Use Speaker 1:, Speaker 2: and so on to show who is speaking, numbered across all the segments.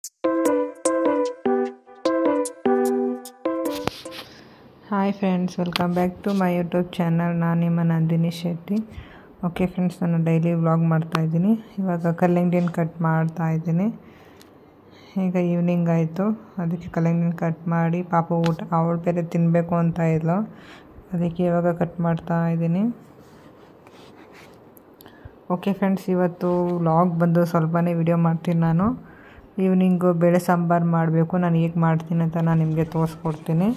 Speaker 1: hi friends welcome back to my YouTube channel ನಾನು ನಿಮ್ಮ Nandini Shetty okay friends ನಾನು daily vlog ಮಾಡ್ತಾಯಿದ್ದೀನಿ ಇವಾಗ ಕಲ್ಲಂಗಡಿನ ಕಟ್ ಮಾಡ್ತಾ ಇದ್ದೀನಿ ಈಗ ಈವ್ನಿಂಗ್ ಆಯಿತು ಅದಕ್ಕೆ ಕಲ್ಲಂಗಡಿನ ಕಟ್ ಮಾಡಿ ಪಾಪ ಊಟ ಅವಳು ಬೇರೆ ತಿನ್ನಬೇಕು ಅಂತ ಇದ್ಲು ಅದಕ್ಕೆ ಇವಾಗ ಕಟ್ ಮಾಡ್ತಾ ಇದ್ದೀನಿ ಓಕೆ ಫ್ರೆಂಡ್ಸ್ ಇವತ್ತು ವ್ಲಾಗ್ ಬಂದು ಸ್ವಲ್ಪನೇ ವಿಡಿಯೋ ಮಾಡ್ತೀನಿ ನಾನು ಈವ್ನಿಂಗು ಬೇಳೆ ಸಾಂಬಾರು ಮಾಡಬೇಕು ನಾನು ಹೇಗೆ ಮಾಡ್ತೀನಿ ಅಂತ ನಾನು ನಿಮಗೆ ತೋರಿಸ್ಕೊಡ್ತೀನಿ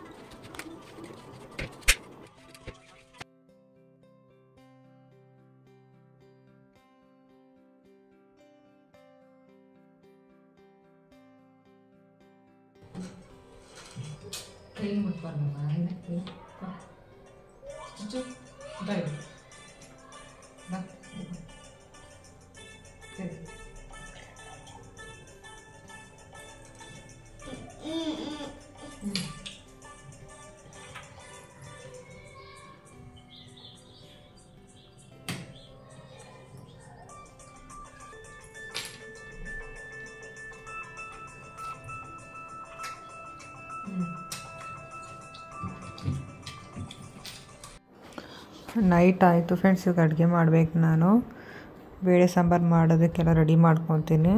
Speaker 2: ಕೈ ಮುಟ್ಬಾರ್ದಮ್ಮ ಏನಕ್ಕೆ ಚುಚ್ಚು ಬೈ ಬಾ ಸರಿ
Speaker 1: ನೈಟ್ ಆಯಿತು ಫ್ರೆಂಡ್ಸ್ ಇವಾಗ ಅಡುಗೆ ಮಾಡಬೇಕು ನಾನು ಬೇಳೆ ಸಾಂಬಾರು ಮಾಡೋದಕ್ಕೆಲ್ಲ ರೆಡಿ ಮಾಡ್ಕೊತೀನಿ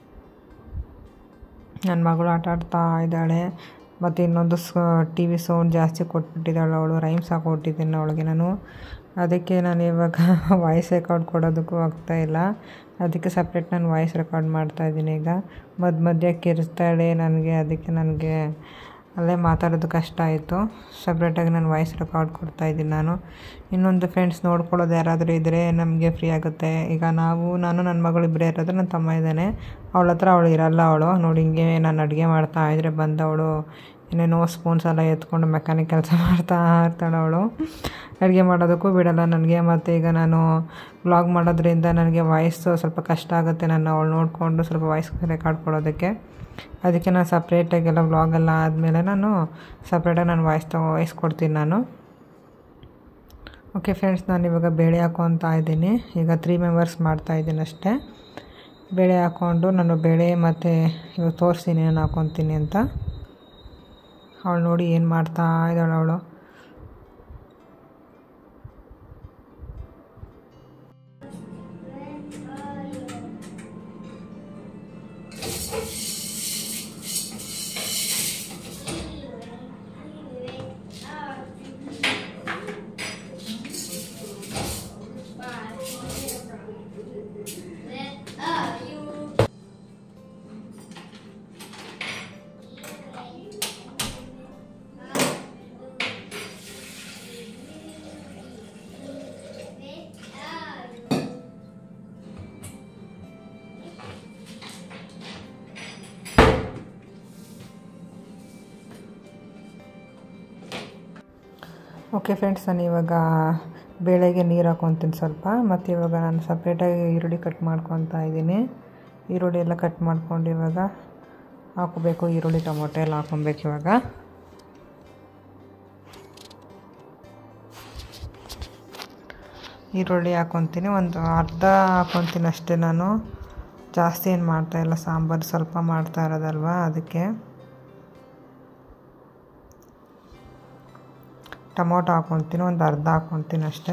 Speaker 1: ನನ್ನ ಮಗಳು ಆಟ ಆಡ್ತಾ ಇದ್ದಾಳೆ ಮತ್ತು ಇನ್ನೊಂದು ಸ ಟಿ ವಿ ಸೌಂಡ್ ಜಾಸ್ತಿ ಕೊಟ್ಬಿಟ್ಟಿದ್ದಾಳೆ ಅವಳು ರೈಮ್ಸ್ ಹಾಕೊಟ್ಟಿದ್ದೀನಿ ಅವಳಿಗೆ ನಾನು ಅದಕ್ಕೆ ನಾನು ಇವಾಗ ವಾಯ್ಸ್ ರೆಕಾರ್ಡ್ ಕೊಡೋದಕ್ಕೂ ಆಗ್ತಾಯಿಲ್ಲ ಅದಕ್ಕೆ ಸಪ್ರೇಟ್ ನಾನು ವಾಯ್ಸ್ ರೆಕಾರ್ಡ್ ಮಾಡ್ತಾಯಿದ್ದೀನಿ ಈಗ ಮಧ್ಯ ಮಧ್ಯ ಕಿರಿಸ್ತಾಳೆ ನನಗೆ ಅದಕ್ಕೆ ನನಗೆ ಅಲ್ಲೇ ಮಾತಾಡೋದು ಕಷ್ಟ ಆಯಿತು ಸಪ್ರೇಟಾಗಿ ನಾನು ವಾಯ್ಸ್ ರೆಕಾರ್ಡ್ ಕೊಡ್ತಾಯಿದ್ದೀನಿ ನಾನು ಇನ್ನೊಂದು ಫ್ರೆಂಡ್ಸ್ ನೋಡ್ಕೊಳ್ಳೋದು ಯಾರಾದರೂ ಇದ್ದರೆ ನಮಗೆ ಫ್ರೀ ಆಗುತ್ತೆ ಈಗ ನಾವು ನಾನು ನನ್ನ ಮಗಳು ಇಬ್ಬರೇ ಇರೋದು ನನ್ನ ತಮ್ಮ ಇದ್ದಾನೆ ಅವಳ ಹತ್ರ ಅವಳು ಇರಲ್ಲ ಅವಳು ನೋಡಿ ಹಿಂಗೆ ನಾನು ಅಡುಗೆ ಮಾಡ್ತಾ ಇದ್ರೆ ಬಂದವಳು ಏನೇನೋ ಸ್ಪೂನ್ಸ್ ಎಲ್ಲ ಎತ್ಕೊಂಡು ಮೆಕ್ಯಾನಿಕ್ ಕೆಲಸ ಮಾಡ್ತಾ ಇರ್ತಾಳೆ ಅವಳು ಅಡುಗೆ ಮಾಡೋದಕ್ಕೂ ಬಿಡಲ್ಲ ನನಗೆ ಮತ್ತು ಈಗ ನಾನು ವ್ಲಾಗ್ ಮಾಡೋದ್ರಿಂದ ನನಗೆ ವಾಯ್ಸು ಸ್ವಲ್ಪ ಕಷ್ಟ ಆಗುತ್ತೆ ನಾನು ಅವಳು ನೋಡಿಕೊಂಡು ಸ್ವಲ್ಪ ವಾಯ್ಸ್ ರೆಕಾರ್ಡ್ ಕೊಡೋದಕ್ಕೆ ಅದಕ್ಕೆ ನಾನು ಸಪ್ರೇಟಾಗೆಲ್ಲ ವ್ಲಾಗೆಲ್ಲ ಆದಮೇಲೆ ನಾನು ಸಪ್ರೇಟಾಗಿ ನಾನು ವಾಯ್ಸ್ ತಗೋ ವಾಯ್ಸ್ ಕೊಡ್ತೀನಿ ನಾನು ಓಕೆ ಫ್ರೆಂಡ್ಸ್ ನಾನು ಇವಾಗ ಬೇಳೆ ಹಾಕೊತಾ ಇದ್ದೀನಿ ಈಗ ತ್ರೀ ಮೆಂಬರ್ಸ್ ಮಾಡ್ತಾಯಿದ್ದೀನಿ ಅಷ್ಟೇ ಬೇಳೆ ಹಾಕ್ಕೊಂಡು ನಾನು ಬೇಳೆ ಮತ್ತು ಇವಾಗ ತೋರಿಸ್ತೀನಿ ನಾನು ಹಾಕ್ಕೊತೀನಿ ಅಂತ ಅವಳು ನೋಡಿ ಏನು ಮಾಡ್ತಾ ಇದ್ದಾಳೆ ಅವಳು ಓಕೆ ಫ್ರೆಂಡ್ಸ್ ನಾನು ಇವಾಗ ಬೇಳೆಗೆ ನೀರು ಹಾಕ್ಕೊತೀನಿ ಸ್ವಲ್ಪ ಮತ್ತು ಇವಾಗ ನಾನು ಸಪ್ರೇಟಾಗಿ ಈರುಳ್ಳಿ ಕಟ್ ಮಾಡ್ಕೊತಾ ಇದ್ದೀನಿ ಈರುಳ್ಳಿ ಎಲ್ಲ ಕಟ್ ಮಾಡ್ಕೊಂಡು ಇವಾಗ ಹಾಕೋಬೇಕು ಈರುಳ್ಳಿ ಟೊಮೊಟೊ ಎಲ್ಲ ಹಾಕೊಬೇಕು ಇವಾಗ ಈರುಳ್ಳಿ ಹಾಕ್ಕೊತೀನಿ ಒಂದು ಅರ್ಧ ಹಾಕ್ಕೊತೀನಿ ಅಷ್ಟೇ ನಾನು ಜಾಸ್ತಿ ಏನು ಮಾಡ್ತಾಯಿಲ್ಲ ಸಾಂಬಾರು ಸ್ವಲ್ಪ ಮಾಡ್ತಾ ಇರೋದಲ್ವ ಅದಕ್ಕೆ ಟೊಮೊಟೊ ಹಾಕ್ಕೊತೀನಿ ಒಂದು ಅರ್ಧ ಹಾಕ್ಕೊತೀನಿ ಅಷ್ಟೇ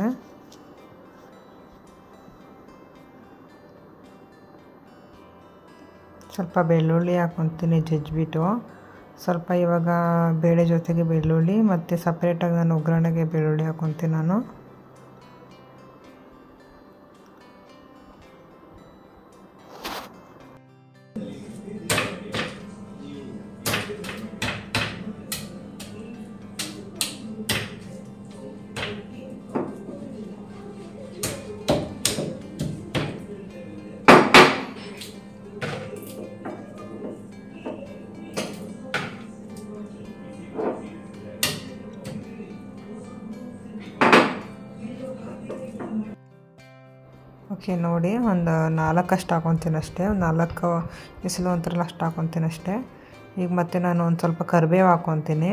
Speaker 1: ಸ್ವಲ್ಪ ಬೆಳ್ಳುಳ್ಳಿ ಹಾಕ್ಕೊತೀನಿ ಜಜ್ಜಿಬಿಟ್ಟು ಸ್ವಲ್ಪ ಇವಾಗ ಬೇಳೆ ಜೊತೆಗೆ ಬೆಳ್ಳುಳ್ಳಿ ಮತ್ತು ಸಪ್ರೇಟಾಗಿ ನಾನು ಒಗ್ಗರಣೆಗೆ ಬೆಳ್ಳುಳ್ಳಿ ಹಾಕ್ಕೊತೀನಿ ನಾನು ಓಕೆ ನೋಡಿ ಒಂದು ನಾಲ್ಕಷ್ಟು ಹಾಕೊತೀನಿ ಅಷ್ಟೇ ಒಂದು ನಾಲ್ಕು ಬಿಸಿಲು ಅಂತಾರಲ್ಲ ಅಷ್ಟು ಹಾಕೊತೀನಿ ಅಷ್ಟೇ ಈಗ ಮತ್ತೆ ನಾನು ಒಂದು ಸ್ವಲ್ಪ ಕರಿಬೇವು ಹಾಕ್ಕೊತೀನಿ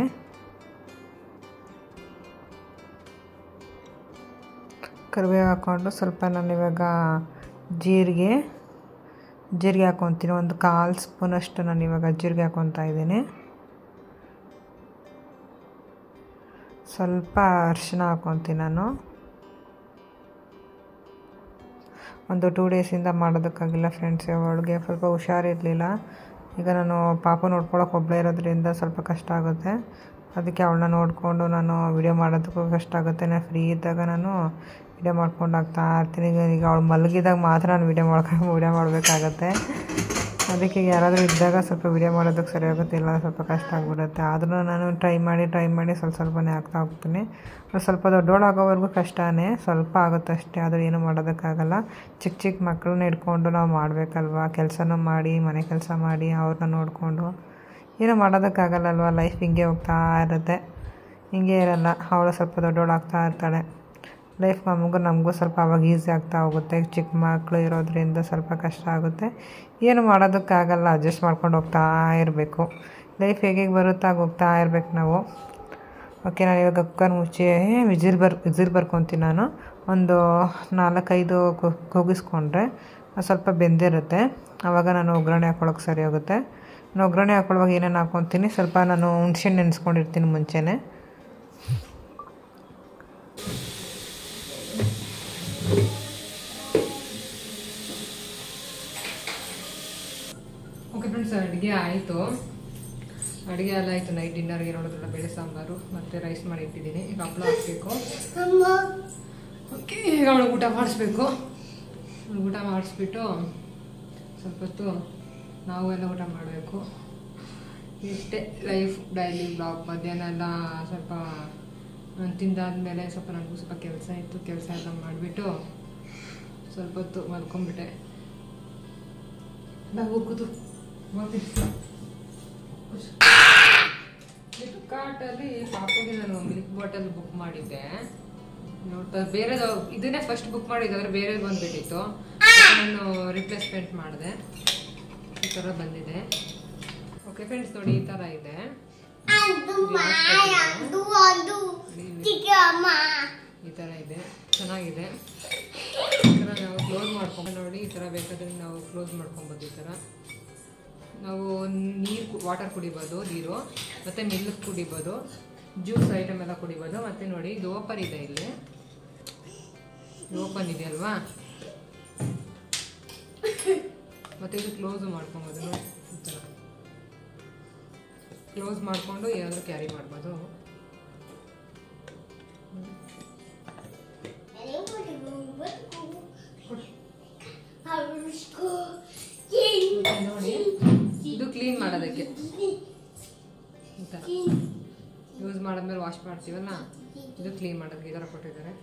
Speaker 1: ಕರಿಬೇವು ಹಾಕ್ಕೊಂಡು ಸ್ವಲ್ಪ ನಾನು ಇವಾಗ ಜೀರಿಗೆ ಜೀರಿಗೆ ಹಾಕ್ಕೊತೀನಿ ಒಂದು ಕಾಲು ಸ್ಪೂನಷ್ಟು ನಾನು ಇವಾಗ ಜೀರಿಗೆ ಹಾಕ್ಕೊತಾ ಇದ್ದೀನಿ ಸ್ವಲ್ಪ ಅರಿಶಿನ ಹಾಕ್ಕೊತೀನಿ ನಾನು ಒಂದು ಟೂ ಡೇಸಿಂದ ಮಾಡೋದಕ್ಕಾಗಿಲ್ಲ ಫ್ರೆಂಡ್ಸ್ ಅವಳಿಗೆ ಸ್ವಲ್ಪ ಹುಷಾರಿರಲಿಲ್ಲ ಈಗ ನಾನು ಪಾಪ ನೋಡ್ಕೊಳಕ್ಕೆ ಒಬ್ಬಳೇ ಇರೋದ್ರಿಂದ ಸ್ವಲ್ಪ ಕಷ್ಟ ಆಗುತ್ತೆ ಅದಕ್ಕೆ ಅವಳನ್ನ ನೋಡಿಕೊಂಡು ನಾನು ವಿಡಿಯೋ ಮಾಡೋದಕ್ಕೂ ಕಷ್ಟ ಆಗುತ್ತೆ ನಾನು ಫ್ರೀ ಇದ್ದಾಗ ನಾನು ವಿಡಿಯೋ ಮಾಡ್ಕೊಂಡು ಆಗ್ತಾ ಇರ್ತೀನಿ ಈಗ ಈಗ ಅವಳು ಮಲಗಿದಾಗ ಮಾತ್ರ ನಾನು ವಿಡಿಯೋ ಮಾಡ್ಕೊಂಡು ವಿಡಿಯೋ ಮಾಡಬೇಕಾಗತ್ತೆ ಅದಕ್ಕೆ ಯಾರಾದರೂ ಇದ್ದಾಗ ಸ್ವಲ್ಪ ವಿಡಿಯೋ ಮಾಡೋದಕ್ಕೆ ಸರಿ ಆಗುತ್ತೆ ಇಲ್ಲ ಸ್ವಲ್ಪ ಕಷ್ಟ ಆಗಿಬಿಡುತ್ತೆ ಆದರೂ ನಾನು ಟ್ರೈ ಮಾಡಿ ಟ್ರೈ ಮಾಡಿ ಸ್ವಲ್ಪ ಸ್ವಲ್ಪನೇ ಆಗ್ತಾ ಹೋಗ್ತೀನಿ ಅದು ಸ್ವಲ್ಪ ದೊಡ್ಡೋಳಾಗೋವರೆಗೂ ಕಷ್ಟನೇ ಸ್ವಲ್ಪ ಆಗುತ್ತೆ ಅಷ್ಟೇ ಆದರೂ ಏನು ಮಾಡೋದಕ್ಕಾಗಲ್ಲ ಚಿಕ್ಕ ಚಿಕ್ಕ ಮಕ್ಕಳನ್ನ ಇಟ್ಕೊಂಡು ನಾವು ಮಾಡಬೇಕಲ್ವ ಕೆಲಸನೂ ಮಾಡಿ ಮನೆ ಕೆಲಸ ಮಾಡಿ ಅವ್ರನ್ನ ನೋಡಿಕೊಂಡು ಏನೂ ಮಾಡೋದಕ್ಕಾಗಲ್ಲಲ್ವ ಲೈಫ್ ಹಿಂಗೆ ಹೋಗ್ತಾ ಇರುತ್ತೆ ಹಿಂಗೆ ಇರಲ್ಲ ಅವಳು ಸ್ವಲ್ಪ ದೊಡ್ಡವಳಾಗ್ತಾ ಇರ್ತಾಳೆ ಲೈಫ್ ನಮಗೂ ನಮಗೂ ಸ್ವಲ್ಪ ಅವಾಗ ಈಸಿ ಆಗ್ತಾ ಹೋಗುತ್ತೆ ಚಿಕ್ಕ ಮಕ್ಕಳು ಇರೋದ್ರಿಂದ ಸ್ವಲ್ಪ ಕಷ್ಟ ಆಗುತ್ತೆ ಏನು ಮಾಡೋದಕ್ಕಾಗಲ್ಲ ಅಡ್ಜಸ್ಟ್ ಮಾಡ್ಕೊಂಡು ಹೋಗ್ತಾ ಇರಬೇಕು ಲೈಫ್ ಹೇಗೆ ಬರುತ್ತಾ ಹೋಗ್ತಾ ಇರ್ಬೇಕು ನಾವು ಓಕೆ ನಾನು ಇವಾಗ ಕುಕ್ಕರ್ ಮುಚ್ಚಿ ವಿಜಿಲ್ ಬರ್ ವಿಜಿಲ್ ಬರ್ಕೊತೀನಿ ನಾನು ಒಂದು ನಾಲ್ಕೈದು ಕೂಗಿಸ್ಕೊಂಡ್ರೆ ಸ್ವಲ್ಪ ಬೆಂದಿರುತ್ತೆ ಆವಾಗ ನಾನು ಒಗ್ಗರಣೆ ಹಾಕ್ಕೊಳಕ್ಕೆ ಸರಿ ಹೋಗುತ್ತೆ ನಾನು ಒಗ್ಗರಣೆ ಹಾಕ್ಕೊಳ್ಳುವಾಗ ಏನೇನು ಹಾಕ್ಕೊತೀನಿ ಸ್ವಲ್ಪ ನಾನು ಹುಣ್ಸೆಹಣ್ಣು ನೆನೆಸ್ಕೊಂಡಿರ್ತೀನಿ ಮುಂಚೆನೇ
Speaker 2: ಓಕೆ ಫ್ರೆಂಡ್ಸ್ ಅಡುಗೆ ಆಯಿತು ಅಡುಗೆ ಎಲ್ಲ ಆಯಿತು ನೈಟ್ ಡಿನ್ನರ್ಗೆ ನೋಡೋದಲ್ಲ ಬೇಳೆ ಸಾಂಬಾರು ಮತ್ತು ರೈಸ್ ಮಾಡಿ ಇಟ್ಟಿದ್ದೀನಿ ಈಗ ಹಪ್ಪಳ ಹಾಕಬೇಕು ಓಕೆ ಈಗ ಅವಳಿಗೆ ಊಟ ಮಾಡಿಸ್ಬೇಕು ಅವ್ಳಿಗೆ ಊಟ ಮಾಡಿಸ್ಬಿಟ್ಟು ಸ್ವಲ್ಪ ಹೊತ್ತು ನಾವು ಎಲ್ಲ ಊಟ ಮಾಡಬೇಕು ಇಷ್ಟೇ ಲೈಫ್ ಡೈಲಿ ಬ್ಲಾಗ್ ಮಧ್ಯಾಹ್ನ ಎಲ್ಲ ಸ್ವಲ್ಪ ನಾನು ತಿಂದಾದ್ಮೇಲೆ ಸ್ವಲ್ಪ ನನಗೂ ಸ್ವಲ್ಪ ಕೆಲಸ ಇತ್ತು ಕೆಲಸ ಎಲ್ಲ ಮಾಡಿಬಿಟ್ಟು ಸ್ವಲ್ಪ ಹೊತ್ತು ಮಲ್ಕೊಂಡ್ಬಿಟ್ಟೆ ನಾವು ಕೂತು ಫ್ಲಿಪ್ಕಾರ್ಟಲ್ಲಿ ಪಾಪುಗೆ ನಾನು ಮಿಲ್ಕ್ ಬಾಟಲ್ ಬುಕ್ ಮಾಡಿದ್ದೆ ನೋಡ್ತಾ ಬೇರೆದು ಇದನ್ನೇ ಫಸ್ಟ್ ಬುಕ್ ಮಾಡಿದ್ರೆ ಬೇರೆ ಬಂದ್ಬಿಟ್ಟಿತ್ತು ನಾನು ರಿಪ್ಲೇಸ್ಮೆಂಟ್ ಮಾಡಿದೆ ಈ ಥರ ಬಂದಿದೆ ಓಕೆ ಫ್ರೆಂಡ್ಸ್ ನೋಡಿ ಈ ಥರ ಇದೆ ಈ ಥರ ಇದೆ ಚೆನ್ನಾಗಿದೆ ಈ ಥರ ನಾವು ಕ್ಲೋಸ್ ಮಾಡ್ಕೊಂಡು ನೋಡಿ ಈ ಥರ ಬೇಕಾದ್ರೆ ನಾವು ಕ್ಲೋಸ್ ಮಾಡ್ಕೊಬೋದು ಈ ಥರ ನಾವು ನೀರು ವಾಟರ್ ಕುಡಿಬೋದು ನೀರು ಮತ್ತು ಮಿಲ್ಕ್ ಕುಡಿಬೋದು ಜ್ಯೂಸ್ ಐಟಮ್ ಎಲ್ಲ ಕುಡಿಬೋದು ಮತ್ತು ನೋಡಿ ಇದು ಓಪನ್ ಇದೆ ಇಲ್ಲಿ ಓಪನ್ ಇದೆ ಅಲ್ವಾ ಮತ್ತು ಇದು ಕ್ಲೋಸ್ ಮಾಡ್ಕೊಬೋದು ನೋಡಿ ಈ ಥರ ಕ್ಲೋಸ್ ಮಾಡಿಕೊಂಡು ಏನಾದರೂ ಕ್ಯಾರಿ ಮಾಡ್ಬೋದು ನೋಡಿ ಇದು ಕ್ಲೀನ್ ಮಾಡೋದಕ್ಕೆ ಈ ಥರ ಯೂಸ್ ಮಾಡಿದ್ಮೇಲೆ ವಾಶ್ ಮಾಡ್ತೀವಲ್ಲ ಇದು ಕ್ಲೀನ್ ಮಾಡೋದಕ್ಕೆ ಈ ಥರ ಕೊಟ್ಟಿದ್ದಾರೆ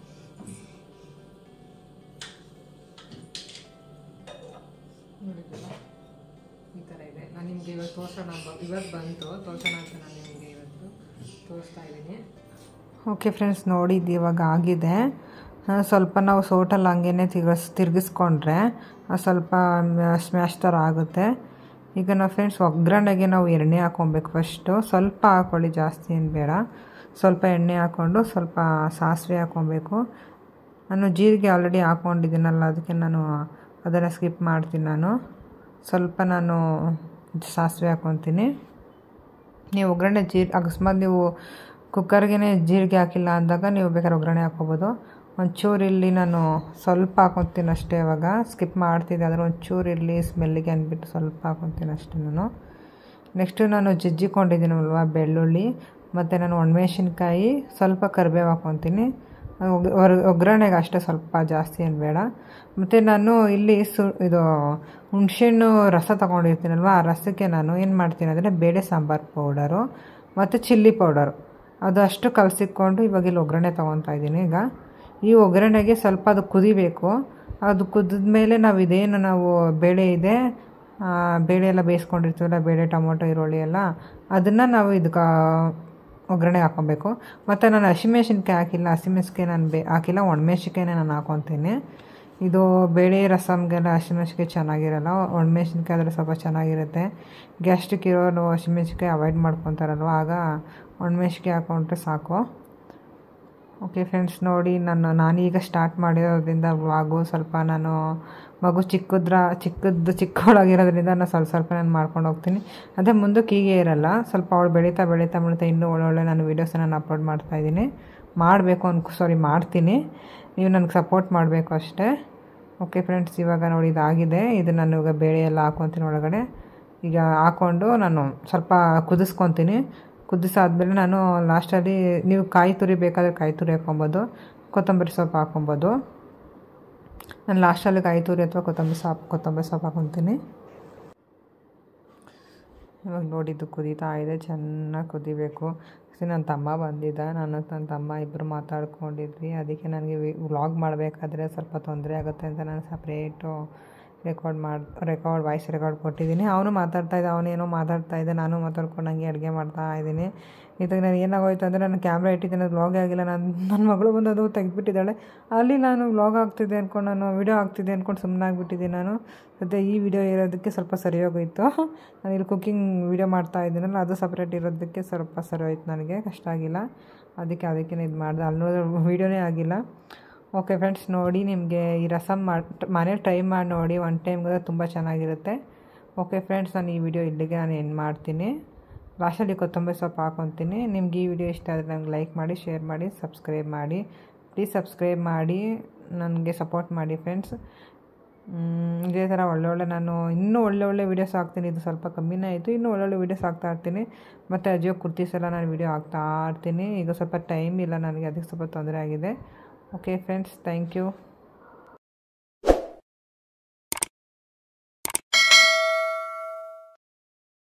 Speaker 2: ನೋಡಿದ್ರಲ್ಲ ಈ ಥರ ಇದೆ ನಾನು ನಿಮಗೆ ಇವತ್ತು ತೋರಿಸೋಣ ಬ- ಇವತ್ತು ಬಂತು ತೋರಿಸೋಣ ಅಂತ ನಾನು ನಿಮಗೆ ಇವತ್ತು ತೋರಿಸ್ತಾ ಇದ್ದೀನಿ
Speaker 1: ಓಕೆ ಫ್ರೆಂಡ್ಸ್ ನೋಡಿದ್ದು ಇವಾಗ ಆಗಿದೆ ಆ, ಸ್ವಲ್ಪ ನಾವು ಸೋಟಲ್ಲಿ ಹಂಗೇನೆ ತಿರ್ಗಿಸ್ ತಿರುಗಿಸ್ಕೊಂಡ್ರೆ ಅದು ಸ್ವಲ್ಪ ಸ್ಮ್ಯಾಶ್ ಥರ ಆಗುತ್ತೆ ಈಗ ನಾವು ಫ್ರೆಂಡ್ಸ್ ಒಗ್ಗರಣೆಗೆ ನಾವು ಎಣ್ಣೆ ಹಾಕ್ಕೊಬೇಕು ಫಸ್ಟು ಸ್ವಲ್ಪ ಹಾಕ್ಕೊಳ್ಳಿ ಜಾಸ್ತಿ ಏನು ಬೇಡ ಸ್ವಲ್ಪ ಎಣ್ಣೆ ಹಾಕ್ಕೊಂಡು ಸ್ವಲ್ಪ ಸಾಸಿವೆ ಹಾಕ್ಕೊಬೇಕು ನಾನು ಜೀರಿಗೆ ಆಲ್ರೆಡಿ ಹಾಕ್ಕೊಂಡಿದ್ದೀನಲ್ಲ ಅದಕ್ಕೆ ನಾನು ಅದನ್ನು ಸ್ಕಿಪ್ ಮಾಡ್ತೀನಿ ನಾನು ಸ್ವಲ್ಪ ನಾನು ಸಾಸಿವೆ ಹಾಕ್ಕೊತೀನಿ ನೀವು ಒಗ್ಗರಣೆ ಜೀರ್ ಅಕಸ್ಮಾತ್ ನೀವು ಕುಕ್ಕರ್ಗೆ ಜೀರಿಗೆ ಹಾಕಿಲ್ಲ ಅಂದಾಗ ನೀವು ಬೇಕಾದ್ರೆ ಒಗ್ಗರಣೆ ಹಾಕ್ಕೋಬೋದು ಒಂಚೂರು ಇಲ್ಲಿ ನಾನು ಸ್ವಲ್ಪ ಹಾಕೊತೀನಿ ಅಷ್ಟೇ ಇವಾಗ ಸ್ಕಿಪ್ ಮಾಡ್ತಿದ್ದೆ ಆದರೆ ಒಂಚೂರು ಇಲ್ಲಿ ಸ್ಮೆಲ್ಲಿಗೆ ಅಂದ್ಬಿಟ್ಟು ಸ್ವಲ್ಪ ಹಾಕೊತೀನಿ ಅಷ್ಟೇ ನಾನು ನೆಕ್ಸ್ಟು ನಾನು ಜಜ್ಜಿಕೊಂಡಿದ್ದೀನಲ್ವ ಬೆಳ್ಳುಳ್ಳಿ ಮತ್ತು ನಾನು ಒಣಮೆಣಸಿನ್ಕಾಯಿ ಸ್ವಲ್ಪ ಕರಿಬೇವು ಹಾಕ್ಕೊತೀನಿ ಒಗ್- ಒರ್- ಒಗ್ಗರಣೆಗೆ ಅಷ್ಟೇ ಸ್ವಲ್ಪ ಜಾಸ್ತಿ ಏನು ಬೇಡ ಮತ್ತು ನಾನು ಇಲ್ಲಿ ಸು ಇದು ಹುಣ್ಸೆಹಣ್ಣು ರಸ ತೊಗೊಂಡಿರ್ತೀನಲ್ವ ಆ ರಸಕ್ಕೆ ನಾನು ಏನು ಮಾಡ್ತೀನಿ ಅಂದರೆ ಬೇಳೆ ಸಾಂಬಾರು ಪೌಡರು ಮತ್ತು ಚಿಲ್ಲಿ ಪೌಡರು ಅದು ಅಷ್ಟು ಕಲಸಿಕೊಂಡು ಇವಾಗ ಇಲ್ಲಿ ಒಗ್ಗರಣೆ ತೊಗೊತಾ ಇದ್ದೀನಿ ಈಗ ಈ ಒಗ್ಗರಣೆಗೆ ಸ್ವಲ್ಪ ಅದು ಕುದಿಬೇಕು ಅದು ಕುದಿದ ಮೇಲೆ ನಾವು ಇದೇನು ನಾವು ಬೇಳೆ ಇದೆ ಆ, ಬೇಳೆ ಎಲ್ಲ ಬೇಯಿಸ್ಕೊಂಡಿರ್ತೀವಲ್ಲ ಬೇಳೆ ಟೊಮೊಟೊ ಈರುಳ್ಳಿ ಎಲ್ಲ ಅದನ್ನು ನಾವು ಇದಕ್ಕೆ ಒಗ್ಗರಣೆ ಹಾಕ್ಕೊಬೇಕು ಮತ್ತು ನಾನು ಹಸಿಮೆಣ್ಸಿನ್ಕಾಯಿ ಹಾಕಿಲ್ಲ ಹಸಿಮೆಣ್ಸಿನ್ಕಾಯಿ ನಾನು ಬೇ ಹಾಕಿಲ್ಲ ಒಣಮೆಣ್ಸಿನ್ಕಾಯಿನೇ ನಾನು ಹಾಕ್ಕೊತೀನಿ ಇದು ಬೇಳೆ ರಸಮ್ಗೆಲ್ಲ ಹಸಿಮೆಣ್ಸಿನ್ಕಾಯಿ ಚೆನ್ನಾಗಿರಲ್ಲ ಒಣಮೆಣ್ಸಿನ್ಕಾಯಿ ಆದರೆ ಸ್ವಲ್ಪ ಚೆನ್ನಾಗಿರುತ್ತೆ ಗ್ಯಾಸ್ಟ್ರಿಕ್ ಇರೋರು ಹಸಿಮೆಣ್ಸಿನ್ಕಾಯಿ ಅವಾಯ್ಡ್ ಮಾಡ್ಕೊತಾರಲ್ವ ಆಗ ಒಣಮೆಣ್ಸಿನ್ಕಾಯಿ ಹಾಕ್ಕೊಂಡ್ರೆ ಸಾಕು ಓಕೆ ಫ್ರೆಂಡ್ಸ್ ನೋಡಿ ನಾನು ನಾನೀಗ ಸ್ಟಾರ್ಟ್ ಮಾಡಿರೋದ್ರಿಂದ ವ್ಲಾಗು ಸ್ವಲ್ಪ ನಾನು ಮಗು ಚಿಕ್ಕದ್ರ ಚಿಕ್ಕದ್ದು ಚಿಕ್ಕವಳಾಗಿರೋದ್ರಿಂದ ನಾನು ಸ್ವಲ್ಪ ಸ್ವಲ್ಪ ನಾನು ಮಾಡ್ಕೊಂಡು ಹೋಗ್ತೀನಿ ಅದೇ ಮುಂದಕ್ಕೆ ಹೀಗೆ ಇರಲ್ಲ ಸ್ವಲ್ಪ ಅವಳು ಬೆಳೀತಾ ಬೆಳೀತಾ ಬೆಳೀತಾ ಇನ್ನೂ ಒಳ್ಳೊಳ್ಳೆ ನಾನು ವೀಡಿಯೋಸನ್ನ ನಾನು ಅಪ್ಲೋಡ್ ಮಾಡ್ತಾಯಿದ್ದೀನಿ ಮಾಡಬೇಕು ಅನ್ಕೊ ಸಾರಿ ಮಾಡ್ತೀನಿ ನೀವು ನನಗೆ ಸಪೋರ್ಟ್ ಮಾಡಬೇಕು ಅಷ್ಟೇ ಓಕೆ ಫ್ರೆಂಡ್ಸ್ ಇವಾಗ ನೋಡಿ ಇದಾಗಿದೆ ಇದು ನಾನು ಇವಾಗ ಬೇಳೆ ಎಲ್ಲ ಹಾಕ್ಕೊತೀನಿ ಒಳಗಡೆ ಈಗ ಹಾಕ್ಕೊಂಡು ನಾನು ಸ್ವಲ್ಪ ಕುದಿಸ್ಕೊತೀನಿ ಕುದಿಸಾದ್ಮೇಲೆ ನಾನು ಲಾಸ್ಟಲ್ಲಿ ನೀವು ಕಾಯಿ ತುರಿ ಬೇಕಾದರೆ ಕಾಯಿ ತುರಿ ಹಾಕ್ಕೊಬೋದು ಕೊತ್ತಂಬರಿ ಸೊಪ್ಪು ಹಾಕ್ಕೊಬೋದು ನಾನು ಲಾಸ್ಟಲ್ಲಿ ಕಾಯಿ ತುರಿ ಅಥವಾ ಕೊತ್ತಂಬರಿ ಸೊಪ್ಪು ಕೊತ್ತಂಬರಿ ಸೊಪ್ಪು ಹಾಕ್ಕೊತೀನಿ ಇವಾಗ ನೋಡಿದ್ದು ಕುದೀತಾ ಇದೆ ಚೆನ್ನಾಗಿ ಕುದಿಬೇಕು ನನ್ನ ತಮ್ಮ ಬಂದಿದ್ದ ನಾನು ನನ್ನ ತಮ್ಮ ಇಬ್ಬರು ಮಾತಾಡ್ಕೊಂಡಿದ್ವಿ ಅದಕ್ಕೆ ನನಗೆ ವ್ಲಾಗ್ ಮಾಡಬೇಕಾದ್ರೆ ಸ್ವಲ್ಪ ತೊಂದರೆ ಆಗುತ್ತೆ ಅಂತ ನಾನು ಸಪ್ರೇಟು ರೆಕಾರ್ಡ್ ಮಾಡಿ ರೆಕಾರ್ಡ್ ವಾಯ್ಸ್ ರೆಕಾರ್ಡ್ ಕೊಟ್ಟಿದ್ದೀನಿ ಅವನು ಮಾತಾಡ್ತಾ ಇದ್ದ ಅವನೇನೋ ಮಾತಾಡ್ತಾ ಇದ್ದೆ ನಾನು ಮಾತಾಡ್ಕೊಂಡು ಹಂಗೆ ಅಡುಗೆ ಮಾಡ್ತಾ ಇದ್ದೀನಿ ಇದಾಗ ನಾನು ಏನಾಗೋಯ್ತು ಅಂದರೆ ನಾನು ಕ್ಯಾಮ್ರಾ ಇಟ್ಟಿದ್ದೀನಿ ಅದು ವ್ಲಾಗೇ ಆಗಿಲ್ಲ ನಾನು ನನ್ನ ಮಗಳು ಬಂದು ಅದು ತೆಗೆದ್ಬಿಟ್ಟಿದ್ದಾಳೆ ಅಲ್ಲಿ ನಾನು ವ್ಲಾಗ್ ಆಗ್ತಿದ್ದೆ ಅಂದ್ಕೊಂಡು ನಾನು ವೀಡಿಯೋ ಆಗ್ತಿದ್ದೆ ಅಂದ್ಕೊಂಡು ಸುಮ್ಮನೆ ಆಗಿಬಿಟ್ಟಿದ್ದೀನಿ ನಾನು ಮತ್ತು ಈ ವಿಡಿಯೋ ಇರೋದಕ್ಕೆ ಸ್ವಲ್ಪ ಸರಿ ಹೋಗೋಯ್ತು ನಾನು ಇಲ್ಲಿ ಕುಕ್ಕಿಂಗ್ ವೀಡಿಯೋ ಮಾಡ್ತಾ ಇದ್ದೀನಲ್ಲ ಅದು ಸಪ್ರೇಟ್ ಇರೋದಕ್ಕೆ ಸ್ವಲ್ಪ ಸರಿ ಹೋಯ್ತು ನನಗೆ ಕಷ್ಟ ಆಗಿಲ್ಲ ಅದಕ್ಕೆ ಅದಕ್ಕೆ ಇದು ಮಾಡಿದೆ ಅಲ್ಲಿ ನೋಡಿದ್ರೆ ವೀಡಿಯೋನೇ ಆಗಿಲ್ಲ ಓಕೆ ಫ್ರೆಂಡ್ಸ್ ನೋಡಿ ನಿಮಗೆ ಈ ರಸಮ್ ಮಾಡಿ ಮನೇಲಿ ಟ್ರೈ ಮಾಡಿ ನೋಡಿ ಒನ್ ಟೈಮ್ಗೆ ತುಂಬ ಚೆನ್ನಾಗಿರುತ್ತೆ ಓಕೆ ಫ್ರೆಂಡ್ಸ್ ನಾನು ಈ ವಿಡಿಯೋ ಇಲ್ಲಿಗೆ ನಾನು ಎಂಡ್ ಮಾಡ್ತೀನಿ ಲಾಸ್ಟಲ್ಲಿ ಕೊತ್ತಂಬರಿ ಸೊಪ್ಪು ಹಾಕೊತೀನಿ ನಿಮ್ಗೆ ಈ ವಿಡಿಯೋ ಇಷ್ಟ ಆದರೆ ನಂಗೆ ಲೈಕ್ ಮಾಡಿ ಶೇರ್ ಮಾಡಿ ಸಬ್ಸ್ಕ್ರೈಬ್ ಮಾಡಿ ಪ್ಲೀಸ್ ಸಬ್ಸ್ಕ್ರೈಬ್ ಮಾಡಿ ನನಗೆ ಸಪೋರ್ಟ್ ಮಾಡಿ ಫ್ರೆಂಡ್ಸ್ ಇದೇ ಥರ ಒಳ್ಳೊಳ್ಳೆ ನಾನು ಇನ್ನೂ ಒಳ್ಳೆ ಒಳ್ಳೆ ವೀಡಿಯೋಸ್ ಹಾಕ್ತೀನಿ ಇದು ಸ್ವಲ್ಪ ಕಮ್ಮಿನೇ ಆಯಿತು ಇನ್ನೂ ಒಳ್ಳೊಳ್ಳೆ ವೀಡಿಯೋಸ್ ಹಾಕ್ತಾ ಇರ್ತೀನಿ ಮತ್ತು ಅಜಿಯೋ ಕುರ್ತೀಸ್ ಎಲ್ಲ ನಾನು ವೀಡಿಯೋ ಹಾಕ್ತಾ ಇರ್ತೀನಿ ಈಗ ಸ್ವಲ್ಪ ಟೈಮ್ ಇಲ್ಲ ನನಗೆ ಅದಕ್ಕೆ ಸ್ವಲ್ಪ ತೊಂದರೆ ಆಗಿದೆ ಓಕೆ ಫ್ರೆಂಡ್ಸ್ ಥ್ಯಾಂಕ್ ಯು